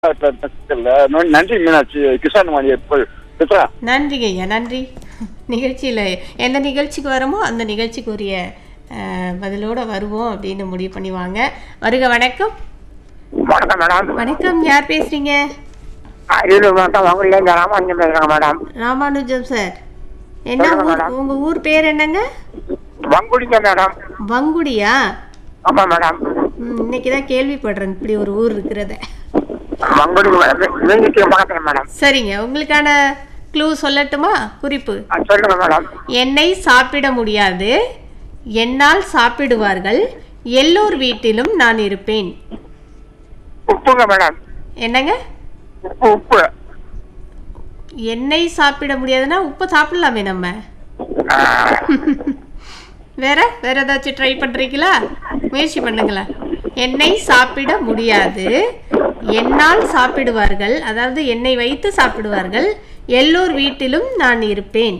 நன்றி மீனாட்சி கிஷான் வாணி பேசுறா நன்றிங்க ஐயா நன்றி நிகழ்ச்சியில் எந்த நிகழ்ச்சிக்கு வரமோ அந்த நிகழ்ச்சிக்குரிய அஹ், பதிலோட வருவோம் அப்படின்னு முடிவு பண்ணி வாங்க வருக வணக்கம் வணக்கம் மேடம் வணக்கம் யார் பேசுறீங்க அரியலூர் மாவட்டம் வங்குடியிலேருந்து ராமானுஜம் பேசுகிறேன் மேடம் ராமானுஜம் சார் என்ன சொல்லுங்க ஊர் மேடம். உங்க ஊர் பேர் என்னங்க வங்குடிங்க மேடம் வங்குடியா ஆமாம் மேடம் ம், இன்னைக்கு தான் கேள்விப்படுறேன் இப்படி ஒரு ஊர் இருக்கிறத வங்குடி மீனிக்கு பக்கத்தில் மேடம் சரிங்க உங்களுக்கான க்ளூ சொல்லட்டுமா குறிப்பு ஆ, சொல்லுங்க மேடம் என்னை சாப்பிட முடியாது என்னால் சாப்பிடுவார்கள் எல்லோர் வீட்டிலும் நான் இருப்பேன் உப்புங்க மேடம் என்னங்க உப்பு உப்பு எண்ணெய் சாப்பிட முடியாதுன்னா உப்பு சாப்பிடலாமே நம்ம ஆ, வேற வேற ஏதாச்சும் ட்ரை பண்றீங்களா முயற்சி பண்ணுங்களா எண்ணெய் சாப்பிட முடியாது என்னால் சாப்பிடுவார்கள் அதாவது எண்ணெய் வைத்து சாப்பிடுவார்கள் எல்லோர் வீட்டிலும் நான் இருப்பேன்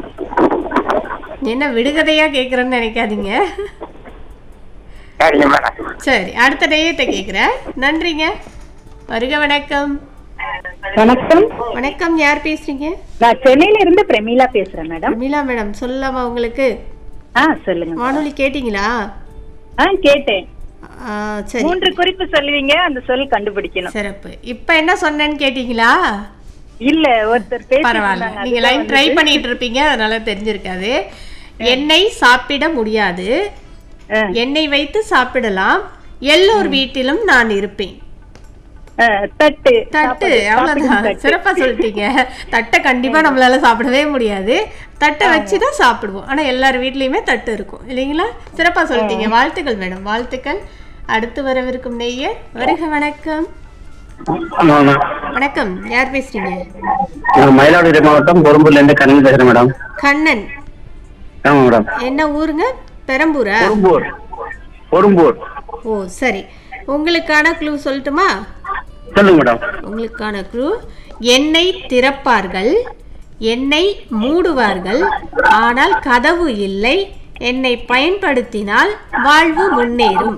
என்ன விடுகதையா கேட்குறேன்னு நினைக்காதீங்க சரிங்க மேடம் சரி அடுத்த நேயத்தை கேட்குறேன் நன்றிங்க வருக வணக்கம் வணக்கம் வணக்கம் யார் பேசுறீங்க நான் சென்னையில இருந்து பிரமீளா பேசுறேன் மேடம் பிரமிளா மேடம் சொல்லலாமா உங்களுக்கு ஆ சொல்லுங்க வானொலி கேட்டிங்களா ஆ கேட்டேன் ஆ, சரி மூன்று குறிப்பு சொல்லுவீங்க அந்த சொல் கண்டுபிடிக்கணும் சிறப்பு இப்ப என்ன சொன்னேன்னு கேட்டீங்களா இல்ல ஒருத்தர் பேசிட்டு பரவாயில்ல இருந்தாங்க. நீங்க லைன் ட்ரை பண்ணிட்டு இருப்பீங்க அதனால தெரிஞ்சிருக்காது எண்ணெய் சாப்பிட முடியாது ஆ, எண்ணெய் வைத்து சாப்பிடலாம் எல்லோர் வீட்டிலும் நான் இருப்பேன் ஆ, தட்டு தட்டு சாப்பாடு, அவ்வளவுதான் சாப்பிடும் தட்டு. சிறப்பா சொல்லிட்டீங்க தட்டை கண்டிப்பா நம்மளால சாப்பிடவே முடியாது தட்டை வச்சு தான் சாப்பிடுவோம் ஆனா எல்லார் வீட்லயுமே தட்டு இருக்கும் இல்லைங்களா சிறப்பா சொல்லிட்டீங்க வாழ்த்துக்கள் மேடம் வாழ்த்துக்கள் அடுத்து வரவிருக்கும் நெய்யர் வருக வணக்கம் வணக்கம் யார் பேசுறீங்க நான் மயிலாடுதுறை மாவட்டம் பொறும்பூர்ல இருந்து கண்ணன் பேசுறேன் மேடம் கண்ணன் ஆமா மேடம் என்ன ஊருங்க பெரம்பூரா பொறும்பூர் பொறும்பூர் ஓ சரி உங்களுக்கான க்ளூ சொல்லட்டுமா சொல்லுங்க மேடம் உங்களுக்கான க்ளூ எண்ணெய் திறப்பார்கள் எண்ணெய் மூடுவார்கள் ஆனால் கதவு இல்லை என்னை பயன்படுத்தினால் வாழ்வு முன்னேறும்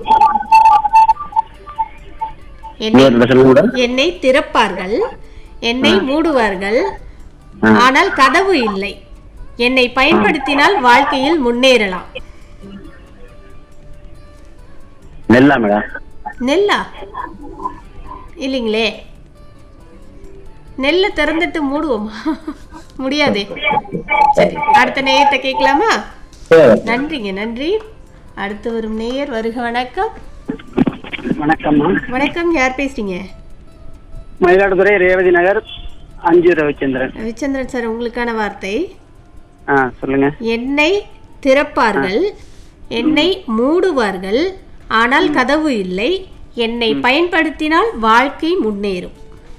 எண்ணெய் இன்னொரு சொல்லுங்க மேடம் எண்ணெய் திறப்பார்கள் எண்ணெய் மூடுவார்கள் ஆனால் கதவு இல்லை என்னை பயன்படுத்தினால் வாழ்க்கையில் முன்னேறலாம் நெல்லா மேடம் நெல்லா இல்லைங்களே நெல்லை திறந்துட்டு மூடுவோமா முடியாதே சரி அடுத்த நேயத்தை கேட்கலாமா சரி நன்றிங்க நன்றி அடுத்து வரும் நேயர் வருக வணக்கம் வணக்கம்மா வணக்கம் யார் பேசுறீங்க மயிலாடுதுறை ரேவதி நகர் அஞ்சு ரவிச்சந்திரன் ரவிச்சந்திரன் சார் உங்களுக்கான வார்த்தை ஆ சொல்லுங்க எண்ணெய் திறப்பார்கள் எண்ணெய் மூடுவார்கள் ஆனால் கதவு இல்லை என்னை பயன்படுத்தினால் வாழ்க்கை முன்னேறும்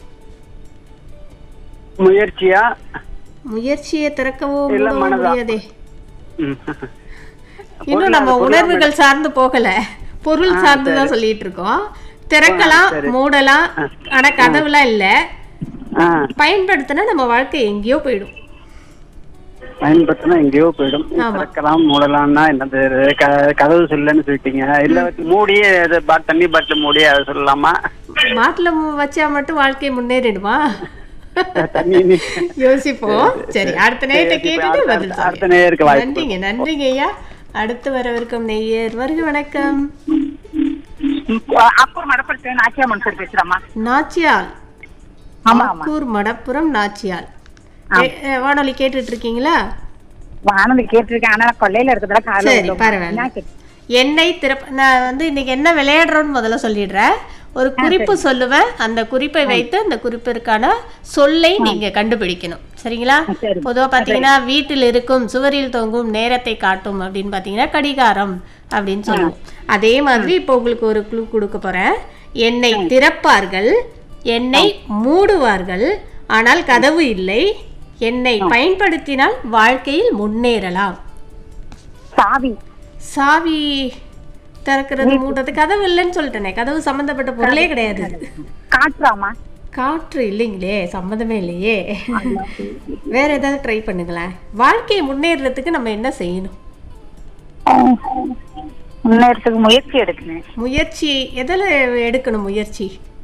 முயற்சியா முயற்சியை திறக்கவோ இல்ல, மூடவோ மனதா? முடியாதே ம். இன்னும் நம்ம உணர்வுகள் சார்ந்து போகல பொருள் சார்ந்து தான் சொல்லிட்டு இருக்கோம் திறக்கலாம் மூடலாம் ஆனா கதவுலாம் இல்ல ஆ பயன்படுத்தினா நம்ம வாழ்க்கை எங்கேயோ போயிடும் பயன்படுத்தினா எங்கேயோ போயிடும் ஆமா. திறக்கலாம் மூடலாம்னா என்னது க- கதவு சொல்லன்னு சொல்லிட்டீங்க இல்ல மூடி இது பா- தண்ணி பாட்டில் மூடி அதை சொல்லலாமா மாட்டுல மு- வச்சா மட்டும் வாழ்க்கை முன்னேறிடுமா தண்ணி நீ- யோசிப்போம் சரி அடுத்த நேரத்தை சரி, கேட்டுட்டு அடுத்த- பதில் அடுத்த சொல்லுங்க. நேயருக்கு வாய்ப்பு நன்றிங்க நன்றிங்க ஐயா அடுத்து வரவிருக்கும் நெய்யர் வருக வணக்கம் அப்பூர் மடப்பட்டு நாச்சியாமன் சார் பேசுறேம்மா நாச்சியால் ஆமா ஆமா ஆக்கூர் மடப்புறம் நாச்சியால் ஏ- ஏ, வானொலி கேட்டுட்டு இருக்கீங்களா ஆனந்த் கேட்டிருக்கேன் ஆனா நான் கொல்லையில இருக்கிறதுல சரி காலையில பரவாயில்ல எண்ணெய் திறப்ப நான் வந்து இன்னைக்கு என்ன விளையாடுறோம்னு முதல்ல சொல்லிடுறேன் ஒரு குறிப்பு சொல்லுவேன் அந்த குறிப்பை வைத்து அந்த குறிப்பிற்கான சொல்லை நீங்க கண்டுபிடிக்கணும் சரிங்களா சரி. பொதுவா பாத்தீங்கன்னா வீட்டில் இருக்கும் சுவரில் தொங்கும் நேரத்தை காட்டும் அப்படின்னு பாத்தீங்கன்னா கடிகாரம் அப்படின்னு சொல்லுவோம் அதே மாதிரி இப்போ உங்களுக்கு ஒரு க்ளூ கொடுக்க போறேன் எண்ணெய் திறப்பார்கள் எண்ணெய் மூடுவார்கள் ஆனால் கதவு இல்லை என்னை பயன்படுத்தினால் வாழ்க்கையில் முன்னேறலாம் சாவி சாவி திறக்கிறது மூடுறது கதவு இல்லைன்னு சொல்லிட்டேனே கதவு சம்பந்தப்பட்ட பொருளே கிடையாது காற்றாமா காற்று இல்லைங்களே சம்மந்தமே இல்லையே வேற ஏதாவது ட்ரை பண்ணுங்களேன் வாழ்க்கையை முன்னேறதுக்கு நம்ம என்ன செய்யணும் முன்னேறதுக்கு முயற்சி எடுக்கணும் முயற்சி எதில் எடுக்கணும் முயற்சி